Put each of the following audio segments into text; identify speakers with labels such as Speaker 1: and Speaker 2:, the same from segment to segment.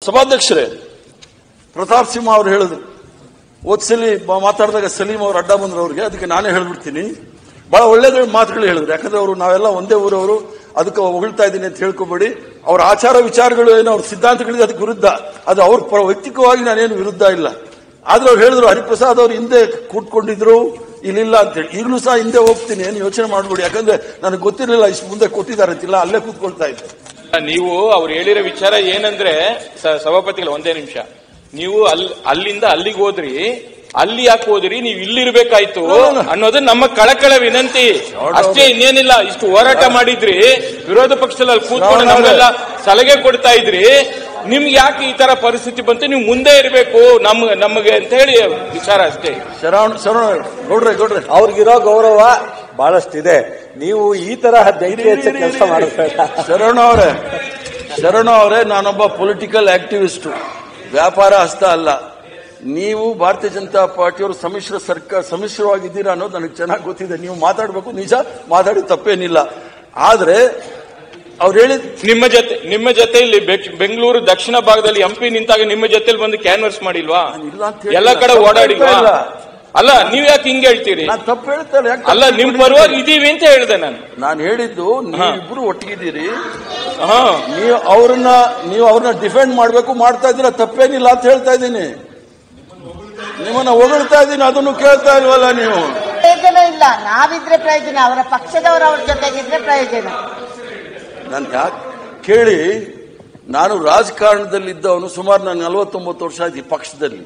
Speaker 1: ಸಭಾಧ್ಯಕ್ಷರೇ ಪ್ರತಾಪ್ ಸಿಂಹ ಅವರು ಹೇಳಿದ್ರು ಓದ್ಸಲಿ ಮಾತಾಡಿದಾಗ ಸಲೀಂ ಅವರು ಅಡ್ಡ ಬಂದ್ರು ಅವ್ರಿಗೆ ಅದಕ್ಕೆ ನಾನೇ ಹೇಳ್ಬಿಡ್ತೀನಿ ಬಹಳ ಒಳ್ಳೆದ ಮಾತುಗಳು ಹೇಳಿದ್ರು ಯಾಕಂದ್ರೆ ಅವರು ನಾವೆಲ್ಲ ಒಂದೇ ಊರವರು ಅದಕ್ಕೆ ಹೊಗಳ್ತಾ ಇದ್ದೀನಿ ಅಂತ ಹೇಳ್ಕೊಬೇಡಿ ಅವ್ರ ಆಚಾರ ವಿಚಾರಗಳು ಏನೋ ಅವ್ರ ಸಿದ್ಧಾಂತಗಳಿದೆ ಅದಕ್ಕೆ ವಿರುದ್ಧ ಅದು ಅವ್ರ ಪ- ವೈಯಕ್ತಿಕವಾಗಿ ನಾನೇನು ವಿರುದ್ಧ ಇಲ್ಲ ಆದ್ರೆ ಅವ್ರು ಹೇಳಿದ್ರು ಹರಿಪ್ರಸಾದ್ ಅವ್ರು ಹಿಂದೆ ಕೂತ್ಕೊಂಡಿದ್ರು ಇಲ್ಲಿಲ್ಲ ಅಂತೇಳಿ ಈಗಲೂ ಸಹ ಹಿಂದೆ ಹೋಗ್ತೀನಿ ಏನು ಯೋಚನೆ ಮಾಡ್ಬೇಡಿ ಯಾಕಂದ್ರೆ ನನಗೆ ಗೊತ್ತಿರಲಿಲ್ಲ ಇಷ್ಟು ಮುಂದೆ ಕೊಟ್ಟಿದ್ದಾರೆ ಅಂತಿಲ್ಲ ಅಲ್ಲೇ ಕೂತ್ಕೊಳ್ತಾ ಇದ್ದೆ
Speaker 2: ನೀವು ಅವ್ರು ಹೇಳಿರೋ ವಿಚಾರ ಏನಂದ್ರೆ ಸ- ಸಭಾಪತಿಗಳ ಒಂದೇ ನಿಮಿಷ ನೀವು ಅಲ್ ಅಲ್ಲಿಂದ ಅಲ್ಲಿಗೆ ಹೋದ್ರಿ ಅಲ್ಲಿ ಯಾಕೆ ಹೋದ್ರಿ ನೀವು ಇಲ್ಲಿರ್ಬೇಕಾಯ್ತು ಅನ್ನೋದು ನಮ್ಮ ಕಳಕಳ ವಿನಂತಿ ಅಷ್ಟೇ ಇನ್ನೇನಿಲ್ಲ ಇಷ್ಟು ಹೋರಾಟ ಮಾಡಿದ್ರಿ ವಿರೋಧ ಪಕ್ಷದಲ್ಲಿ ಅಲ್ಲಿ ಕೂತ್ಕೊಂಡು ನಮ್ಗೆಲ್ಲ ಸಲಹೆ ಕೊಡ್ತಾ ಇದ್ರಿ ನಿಮ್ಗೆ ಯಾಕೆ ಈ ತರ ಪರಿಸ್ಥಿತಿ ಬಂತು ನೀವು ಮುಂದೆ ಇರಬೇಕು ನಮ್ ನಮಗೆ ಅಂತ ಹೇಳಿ ವಿಚಾರ ಅಷ್ಟೇ
Speaker 1: ಶರವಣ ಶರವಣ ಗೌಡ್ರೆ ಗೌಡ್ರೆ
Speaker 3: ಅವ್ರಿಗಿರೋ ಗೌರವ ಬಹಳಷ್ಟಿದೆ ನೀವು ಈ ತರಹ ಬೆಂಕಿ ಹಚ್ಚ ಕೆಲಸ ಮಾಡಬೇಡ
Speaker 1: ಶರಣ ಅವರೇ ಶರಣ ಅವರೇ ನಾನೊಬ್ಬ ಪೊಲಿಟಿಕಲ್ ಆಕ್ಟಿವಿಸ್ಟ್ ವ್ಯಾಪಾರ ಹಸ್ತ ಅಲ್ಲ ನೀವು ಭಾರತೀಯ ಜನತಾ ಪಾರ್ಟಿಯವರು ಸಮ್ಮಿಶ್ರ ಸರ್ಕಾರ ಸಮ್ಮಿಶ್ರವಾಗಿದ್ದೀರಾ ಅನ್ನೋದು ನನಗೆ ಚೆನ್ನಾಗಿ ಗೊತ್ತಿದೆ ನೀವು ಮಾತಾಡಬೇಕು ನಿಜ ಮಾತಾಡಿ ತಪ್ಪೇನಿಲ್ಲ ಆದ್ರೆ ಅವ್ರು ಹೇಳಿದ
Speaker 2: ನಿಮ್ಮ ಜೊತೆ ನಿಮ್ಮ ಜೊತೆ ಇಲ್ಲಿ ಬೆಕ್- ಬೆಂಗಳೂರು ದಕ್ಷಿಣ ಭಾಗದಲ್ಲಿ ಎಂಪಿ ನಿಂತಾಗ ನಿಮ್ಮ ಜೊತೆಲಿ ಬಂದು ಕ್ಯಾನ್ವರ್ಸ್ ಮಾಡಿಲ್ವಾ
Speaker 1: ಇಲ್ಲ ಅಂತ ಹೇಳಿಲ್ಲ.
Speaker 2: ಎಲ್ಲ ಕಡೆ
Speaker 1: ತಪ್ಪೇ
Speaker 2: ಓಡಾಡಿಲ್ವಾ
Speaker 1: ಇಲ್ಲ.
Speaker 2: ಅಲ್ಲ ನೀವ್ ಯಾಕೆ ಹಿಂಗೆ ಹೇಳ್ತೀರಿ
Speaker 1: ನಾನು ತಪ್ಪು ಹೇಳ್ತಾರೆ ಯಾಕೆ
Speaker 2: ಅಲ್ಲ ನಿಮ್ ಪರವಾಗಿ ಇದೀವಿ ಅಂತ ಹೇಳಿದೆ ನಾನು
Speaker 1: ನಾನು ಹೇಳಿದ್ದು ನೀವಿಬ್ರು ಒಟ್ಟಿಗಿದ್ದೀರಿ
Speaker 2: ಹಾ
Speaker 1: ನೀವು ಅವ್ರನ್ನ ನೀವು ಅವ್ರನ್ನ ಡಿಫೆಂಡ್ ಮಾಡಬೇಕು ಮಾಡ್ತಾ ಇದ್ದೀರಾ ತಪ್ಪೇನಿಲ್ಲ ಅಂತ ಹೇಳ್ತಾ ಇದ್ದೀನಿ ನಿಮ್ಮನ್ನ ಹೊಗಳ್ತಾ ಇದ್ದೀನಿ ಅದನ್ನು ಕೇಳ್ತಾ ಇಲ್ವಲ್ಲ ನೀವು
Speaker 4: ಪ್ರಯೋಜನ ಇಲ್ಲ ನಾವಿದ್ರೆ ಪ್ರಯೋಜನ ಅವರ ಪಕ್ಷದವರು ಅವ್ರ ಜೊತೆಗಿದ್ರೆ ಪ್ರಯೋಜನ
Speaker 1: ನಾನು ಯಾಕೆ ಕೇಳಿ ನಾನು ರಾಜಕಾರಣದಲ್ಲಿದ್ದವನು ಸುಮಾರು ನಾನು ನಲವತ್ತೊಂಬತ್ತು ವರ್ಷ ಆಯ್ತು ಈ ಪಕ್ಷದಲ್ಲಿ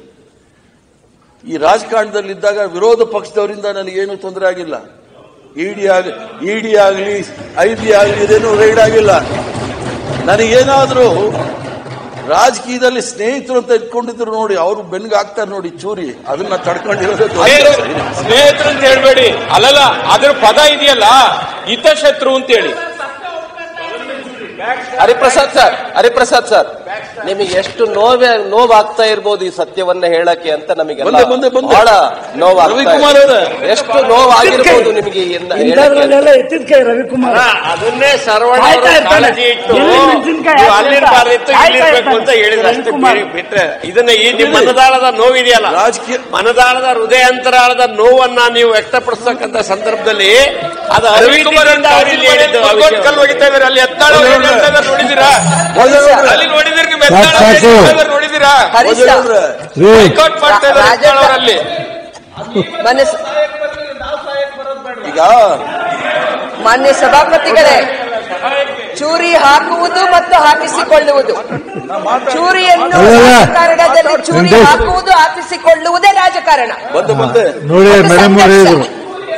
Speaker 1: ಈ ರಾಜಕಾರಣದಲ್ಲಿದ್ದಾಗ ವಿರೋಧ ಪಕ್ಷದವರಿಂದ ನನಗೇನು ತೊಂದರೆ ಆಗಿಲ್ಲ ಇಡಿ ಆಗಲಿ ಇಡಿ ಆಗಲಿ ಐ ಬಿ ಆಗಲಿ ಇದೇನು ರೈಡ್ ಆಗಿಲ್ಲ ನನಗೇನಾದರೂ ರಾಜಕೀಯದಲ್ಲಿ ಸ್ನೇಹಿತರು ಅಂತ ಇಟ್ಕೊಂಡಿದ್ರು ನೋಡಿ ಅವರು ಬೆನ್ಗೆ ಹಾಕ್ತಾರೆ ನೋಡಿ ಚೂರಿ ಅದನ್ನ ತಡ್ಕೊಂಡಿರೋದೇ ದೊಡ್ಡ
Speaker 2: ಸ್ನೇಹಿತರು ಸ್ನೇಹಿತರು ಅಂತ ಹೇಳ್ಬೇಡಿ ಅಲ್ಲಲ್ಲ ಅದ್ರ ಪದ ಇದೆಯಲ್ಲ ಹಿತಶತ್ರು ಅಂತ ಹೇಳಿ
Speaker 5: ಹರಿಪ್ರಸಾದ್ ಸರ್ ಹರಿಪ್ರಸಾದ್ ಸರ್ ನಿಮಗೆ ಎಷ್ಟು ನೋವೇ ನೋವಾಗ್ತಾ ಇರ್ಬೋದು ಈ ಸತ್ಯವನ್ನ ಹೇಳಕ್ಕೆ ಅಂತ ನಮಗೆಲ್ಲ
Speaker 1: ಬಂದೆ, ಬಂದೆ, ಬಂದೆ.
Speaker 5: ಬಹಳ ನೋವಾಗ್ತಾ
Speaker 1: ರವಿಕುಮಾರ್
Speaker 5: ಇದೆ.
Speaker 1: ಅವರೇ.
Speaker 5: ಎಷ್ಟು ನೋವಾಗಿರ್ಬೋದು ನಿಮಗೆ ಈ ಎನ್ನ- ಹೇಳಕ್ಕೆ ಅಂತ.
Speaker 6: ಇಂಥದ್ರಲ್ಲೆಲ್ಲ ಎತ್ತಿದ ಕೈ ರವಿಕುಮಾರ್
Speaker 7: ಅದನ್ನೇ ಸರ್ವಣ
Speaker 6: ಕಾಯ್ತಾ
Speaker 7: ಅವರು
Speaker 6: ಇರ್ತಾನೆ.
Speaker 7: ಕಾಳಜಿ ಇಟ್ಟು
Speaker 6: ಎಲ್ಲಿ ಮೆಣಸಿನ್ಕಾಯಿ
Speaker 7: ನೀವು
Speaker 6: ಹಾಕ್ತಾ
Speaker 7: ಅಲ್ಲಿರ್ಬಾರ್ದಿತ್ತು
Speaker 6: ಕಾಯ್ತಾ
Speaker 7: ಇಲ್ಲಿರ್ಬೇಕು ಅಂತ
Speaker 6: ಇರ್ತಾನೆ.
Speaker 7: ಹೇಳಿದ್ರು ಅಷ್ಟೇ
Speaker 6: ರವಿಕುಮಾರ್.
Speaker 7: ಬೇರೆ ಬಿಟ್ರೆ ಇದನ್ನ ಈ ನಿಮ್ಮ ಮನದಾಳದ ನೋವಿದೆಯಲ್ಲ
Speaker 1: ರಾಜಕೀಯ
Speaker 7: ಮನದಾಳದ ಹೃದಯಾಂತರಾಳದ ನೋವನ್ನ ನೀವು ವ್ಯಕ್ತಪಡಿಸ್ತಕ್ಕಂಥ ಸಂದರ್ಭದಲ್ಲಿ ಅದು
Speaker 2: ರವಿಕುಮಾರ್
Speaker 7: ಅರಿವಿನಿಂದ ಅವ್ರು ಇಲ್ಲಿ ಹೇಳಿದ್ದು ಆ
Speaker 2: ಮುರ್ಗೋಡ್
Speaker 7: ವಿಷಯ.
Speaker 2: ಕಲ್ಲು ಒಗಿತಾ ಇದಾರೆ ಅಲ್ಲಿ ಎತ್ತಾಳ
Speaker 1: ಹೌದು,
Speaker 2: ಒಗಿತಾ ಇದಾರೆ ನೋಡಿದಿರಾ ಅಲ್ಲಿ ನೋಡಿದಿರಿ ನೀವು ಎತ್ತಾಳ
Speaker 6: ಸಾಕು, ಸಾಕು.
Speaker 2: ಒಗಿತಾ ಇದಾರೆ ನೋಡಿದಿರಾ
Speaker 4: ಹರೀಶ
Speaker 2: ಬೈಕಾಟ್ ಮಾಡ್ತಾ ಇದಾರೆ
Speaker 4: ರಾಜ-
Speaker 2: ಎತ್ತಾಳವರಲ್ಲಿ
Speaker 4: ಮಾನ್ಯ
Speaker 1: ಈಗ
Speaker 4: ಮಾನ್ಯ ಸಭಾಪತಿಗಳೇ ಚೂರಿ ಹಾಕುವುದು ಮತ್ತು ಹಾಕಿಸಿಕೊಳ್ಳುವುದು ಚೂರಿಯನ್ನು
Speaker 6: ಅಲ್ಲಲ್ಲ.
Speaker 4: ರಾಜಕಾರಣದಲ್ಲಿ ಚೂರಿ
Speaker 6: ವೆಂಕಟೇಶ್.
Speaker 4: ಹಾಕುವುದು ಹಾಕಿಸಿಕೊಳ್ಳುವುದೇ ರಾಜಕಾರಣ
Speaker 1: ಬಂದೆ ಬಂದೆ
Speaker 6: ನೋಡಿ
Speaker 4: ಅದು
Speaker 6: ಮೇಡಮ್ ಅವರು
Speaker 4: ಸಂಘರ್ಷ.
Speaker 6: ಹೇಳಿದ್ರು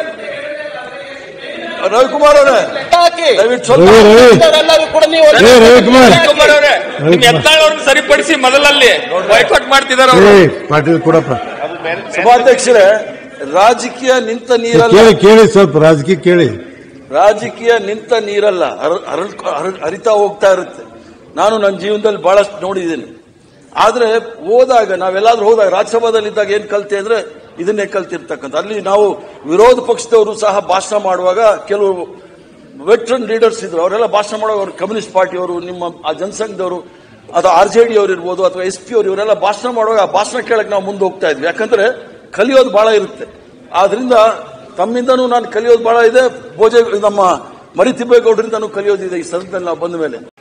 Speaker 1: ರವಿಕುಮಾರ್ ಅವರೇ
Speaker 5: ಹಾಕಿ.
Speaker 1: ದಯವಿಟ್ಟು ಸ್ವಲ್ಪ
Speaker 6: ರವಿ ರವಿ
Speaker 5: ಎಲ್ಲರೂ ಕೂಡ ನೀವು
Speaker 6: ಏ ರವಿಕುಮಾರ್
Speaker 2: ರವಿಕುಮಾರ್ ಅವರೇ ನಿಮ್ ಎತ್ತಾಳವ್ರನ್ನ ಸರಿಪಡಿಸಿ ಮೊದಲಲ್ಲಿ ಬೈಕಾಟ್ ಮಾಡ್ತಿದಾರೆ
Speaker 6: ಏ
Speaker 2: ಅವರು
Speaker 6: ಪಾಟೀಲ್ ಕೊಡಪ್ಪ
Speaker 1: ಸಭಾಧ್ಯಕ್ಷರೇ ರಾಜಕೀಯ ನಿಂತ ನೀರಲ್ಲ
Speaker 6: ಕೇಳಿ ಕೇಳಿ ಸ್ವಲ್ಪ ರಾಜಕೀಯ ಕೇಳಿ
Speaker 1: ರಾಜಕೀಯ ನಿಂತ ನೀರಲ್ಲ ಹರ- ಹರಳ್- ಹರ- ಹರಿತಾ ಹೋಗ್ತಾ ಇರುತ್ತೆ ನಾನು ನನ್ನ ಜೀವನದಲ್ಲಿ ಬಹಳಷ್ಟು ನೋಡಿದ್ದೀನಿ ಆದ್ರೆ ಹೋದಾಗ ನಾವೆಲ್ಲಾದ್ರೂ ಹೋದಾಗ ರಾಜ್ಯಸಭಾದಲ್ಲಿ ಇದ್ದಾಗ ಏನ್ ಕಲ್ತೆ ಅಂದ್ರೆ ಇದನ್ನೇ ಕಲ್ತಿರ್ತಕ್ಕಂಥ ಅಲ್ಲಿ ನಾವು ವಿರೋಧ ಪಕ್ಷದವರು ಸಹ ಭಾಷಣ ಮಾಡುವಾಗ ಕೆಲವು ವೆಟ್ರನ್ ಲೀಡರ್ಸ್ ಇದ್ರು ಅವರೆಲ್ಲ ಭಾಷಣ ಮಾಡುವಾಗ ಅವರು ಕಮ್ಯುನಿಸ್ಟ್ ಪಾರ್ಟಿಯವರು ನಿಮ್ಮ ಆ ಜನಸಂಘದವರು ಅಥವಾ ಆರ್ ಜೆ ಡಿ ಅವರು ಇರ್ಬೋದು ಅಥವಾ ಎಸ್ ಪಿ ಅವರು ಇವರೆಲ್ಲ ಭಾಷಣ ಮಾಡುವಾಗ ಆ ಭಾಷಣ ಕೇಳಕ್ ನಾವು ಮುಂದೆ ಹೋಗ್ತಾ ಇದ್ವಿ ಯಾಕಂದ್ರೆ ಕಲಿಯೋದು ಬಹಳ ಇರುತ್ತೆ ಆದ್ರಿಂದ ತಮ್ಮಿಂದನೂ ನಾನು ಕಲಿಯೋದು ಬಹಳ ಇದೆ ಭೋಜ ನಮ್ಮ ಮರಿತಿಬ್ಬೇಗೌಡರಿಂದನೂ ಕಲಿಯೋದಿದೆ ಈ ಸದನದಲ್ಲಿ ನಾವು ಬಂದ ಮೇಲೆ